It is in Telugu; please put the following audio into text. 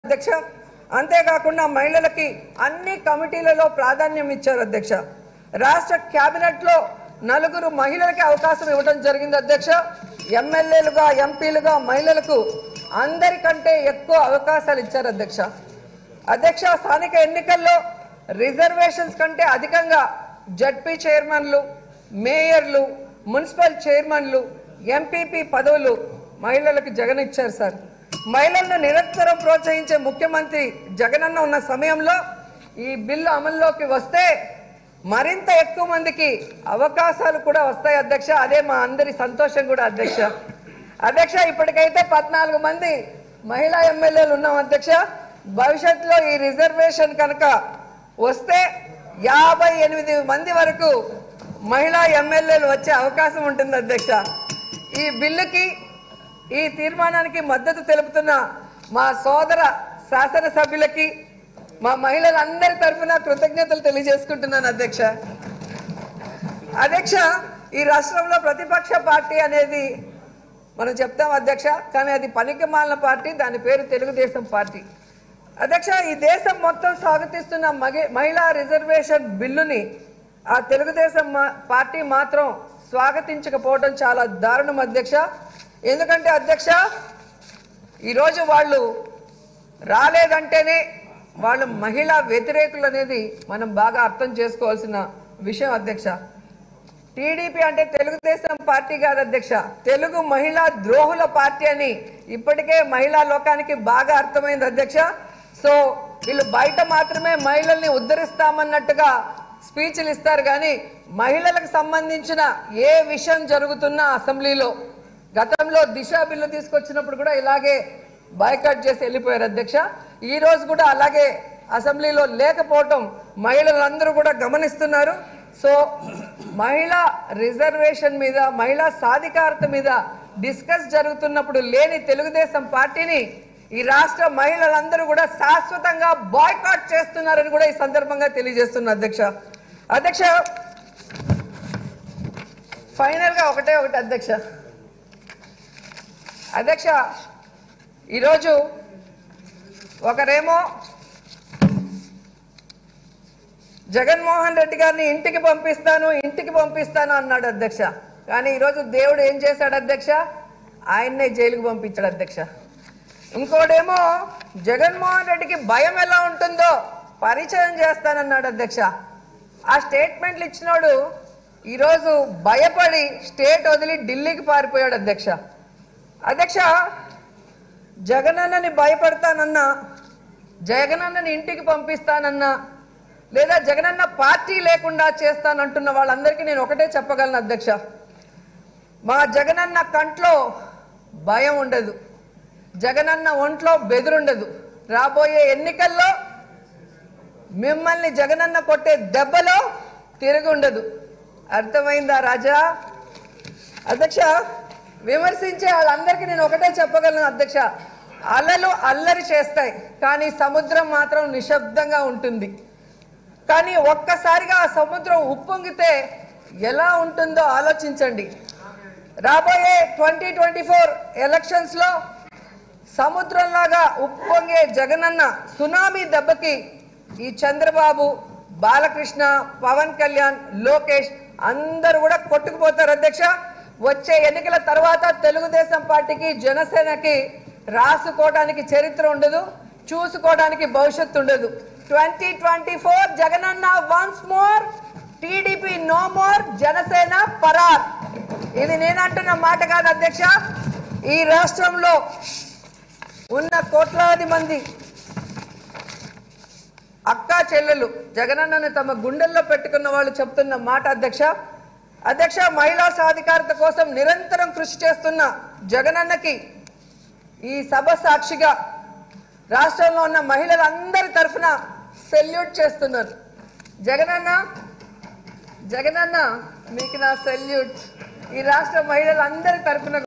అధ్యక్ష అంతేకాకుండా మహిళలకి అన్ని కమిటీలలో ప్రాధాన్యం ఇచ్చారు అధ్యక్ష రాష్ట్ర కేబినెట్ లో నలుగురు మహిళలకి అవకాశం ఇవ్వడం జరిగింది అధ్యక్ష ఎమ్మెల్యేలుగా ఎంపీలుగా మహిళలకు అందరికంటే ఎక్కువ అవకాశాలు ఇచ్చారు అధ్యక్ష అధ్యక్ష స్థానిక ఎన్నికల్లో రిజర్వేషన్స్ కంటే అధికంగా జడ్పీ చైర్మన్లు మేయర్లు మున్సిపల్ చైర్మన్లు ఎంపీపీ పదవులు మహిళలకు జగన్ ఇచ్చారు సార్ మహిళలను నిరంతరం ప్రోత్సహించే ముఖ్యమంత్రి జగనన్న ఉన్న సమయంలో ఈ బిల్లు అమల్లోకి వస్తే మరింత ఎక్కువ మందికి అవకాశాలు కూడా వస్తాయి అధ్యక్ష అదే మా అందరి సంతోషం కూడా అధ్యక్ష అధ్యక్ష ఇప్పటికైతే పద్నాలుగు మంది మహిళా ఎమ్మెల్యేలు ఉన్నాం అధ్యక్ష భవిష్యత్తులో ఈ రిజర్వేషన్ కనుక వస్తే యాభై ఎనిమిది మంది వరకు మహిళా ఎమ్మెల్యేలు వచ్చే అవకాశం ఉంటుంది అధ్యక్ష ఈ బిల్లుకి ఈ తీర్మానానికి మద్దతు తెలుపుతున్న మా సోదర శాసనసభ్యులకి మా మహిళలందరి తరఫున కృతజ్ఞతలు తెలియజేసుకుంటున్నాను అధ్యక్ష అధ్యక్ష ఈ రాష్ట్రంలో ప్రతిపక్ష పార్టీ అనేది మనం చెప్తాం అధ్యక్ష కానీ అది పనికి మాలిన పార్టీ దాని పేరు తెలుగుదేశం పార్టీ అధ్యక్ష ఈ దేశం మొత్తం స్వాగతిస్తున్న మగి మహిళా రిజర్వేషన్ బిల్లుని ఆ తెలుగుదేశం మా- పార్టీ మాత్రం స్వాగతించకపోవడం చాలా దారుణం అధ్యక్ష ఎందుకంటే అధ్యక్ష ఈరోజు వాళ్ళు రాలేదంటేనే వాళ్ళు మహిళా వ్యతిరేకులు అనేది మనం బాగా అర్థం చేసుకోవాల్సిన విషయం అధ్యక్ష టీడీపీ అంటే తెలుగుదేశం పార్టీ కాదు అధ్యక్ష తెలుగు మహిళా ద్రోహుల పార్టీ అని ఇప్పటికే మహిళా లోకానికి బాగా అర్థమైంది అధ్యక్ష సో వీళ్ళు బయట మాత్రమే మహిళల్ని ఉద్ధరిస్తామన్నట్టుగా స్పీచ్లు ఇస్తారు కానీ మహిళలకు సంబంధించిన ఏ విషయం జరుగుతున్నా అసెంబ్లీలో గతంలో దిశ బిల్లు తీసుకొచ్చినప్పుడు కూడా ఇలాగే బాయ్కాట్ చేసి వెళ్ళిపోయారు అధ్యక్ష ఈ రోజు కూడా అలాగే అసెంబ్లీలో లేకపోవటం మహిళలందరూ కూడా గమనిస్తున్నారు సో మహిళా రిజర్వేషన్ మీద మహిళా సాధికారత మీద డిస్కస్ జరుగుతున్నప్పుడు లేని తెలుగుదేశం పార్టీని ఈ రాష్ట్ర మహిళలందరూ కూడా శాశ్వతంగా బాయ్కాట్ చేస్తున్నారని కూడా ఈ సందర్భంగా తెలియజేస్తున్నా అధ్యక్ష అధ్యక్ష ఫైనల్ గా ఒకటే ఒకటి అధ్యక్ష అధ్యక్ష ఈరోజు ఒకరేమో జగన్మోహన్ రెడ్డి గారిని ఇంటికి పంపిస్తాను ఇంటికి పంపిస్తాను అన్నాడు అధ్యక్ష కానీ ఈరోజు దేవుడు ఏం చేశాడు అధ్యక్ష ఆయన్నే జైలుకు పంపించాడు అధ్యక్ష ఇంకోడేమో జగన్మోహన్ రెడ్డికి భయం ఎలా ఉంటుందో పరిచయం చేస్తానన్నాడు అధ్యక్ష ఆ స్టేట్మెంట్లు ఇచ్చినోడు ఈరోజు భయపడి స్టేట్ వదిలి ఢిల్లీకి పారిపోయాడు అధ్యక్ష అధ్యక్ష జగనన్నని భయపడతానన్నా జగనన్నని ఇంటికి పంపిస్తానన్నా లేదా జగనన్న పార్టీ లేకుండా చేస్తానంటున్న వాళ్ళందరికీ నేను ఒకటే చెప్పగలను అధ్యక్ష మా జగనన్న కంట్లో భయం ఉండదు జగనన్న ఒంట్లో బెదురుండదు రాబోయే ఎన్నికల్లో మిమ్మల్ని జగనన్న కొట్టే దెబ్బలో తిరుగుండదు అర్థమైందా రాజా అధ్యక్ష విమర్శించే వాళ్ళందరికీ నేను ఒకటే చెప్పగలను అధ్యక్ష అలలు అల్లరి చేస్తాయి కానీ సముద్రం మాత్రం నిశ్శబ్దంగా ఉంటుంది కానీ ఒక్కసారిగా ఆ సముద్రం ఉప్పొంగితే ఎలా ఉంటుందో ఆలోచించండి రాబోయే ట్వంటీ ట్వంటీ ఫోర్ ఎలక్షన్స్లో సముద్రంలాగా ఉప్పొంగే జగనన్న సునామీ దెబ్బకి ఈ చంద్రబాబు బాలకృష్ణ పవన్ కళ్యాణ్ లోకేష్ అందరూ కూడా కొట్టుకుపోతారు అధ్యక్ష వచ్చే ఎన్నికల తర్వాత తెలుగుదేశం పార్టీకి జనసేనకి రాసుకోవడానికి చరిత్ర ఉండదు చూసుకోవడానికి భవిష్యత్తు ఉండదు ట్వంటీ ట్వంటీ ఫోర్ జగనన్న once more TDP no more Janasena పరార్ ఇది నేనంటున్న మాట కాదు అధ్యక్ష ఈ రాష్ట్రంలో ఉన్న కోట్లాది మంది అక్కా చెల్లెలు జగనన్నని తమ గుండెల్లో పెట్టుకున్న వాళ్ళు చెప్తున్న మాట అధ్యక్ష అధ్యక్ష మహిళా సాధికారత కోసం నిరంతరం కృషి చేస్తున్న జగనన్నకి ఈ సభ సాక్షిగా రాష్ట్రంలో ఉన్న మహిళలందరి తరఫున సెల్యూట్ చేస్తున్నారు జగనన్న జగనన్న మీకు నా సెల్యూట్ ఈ రాష్ట్ర మహిళలందరి తరఫున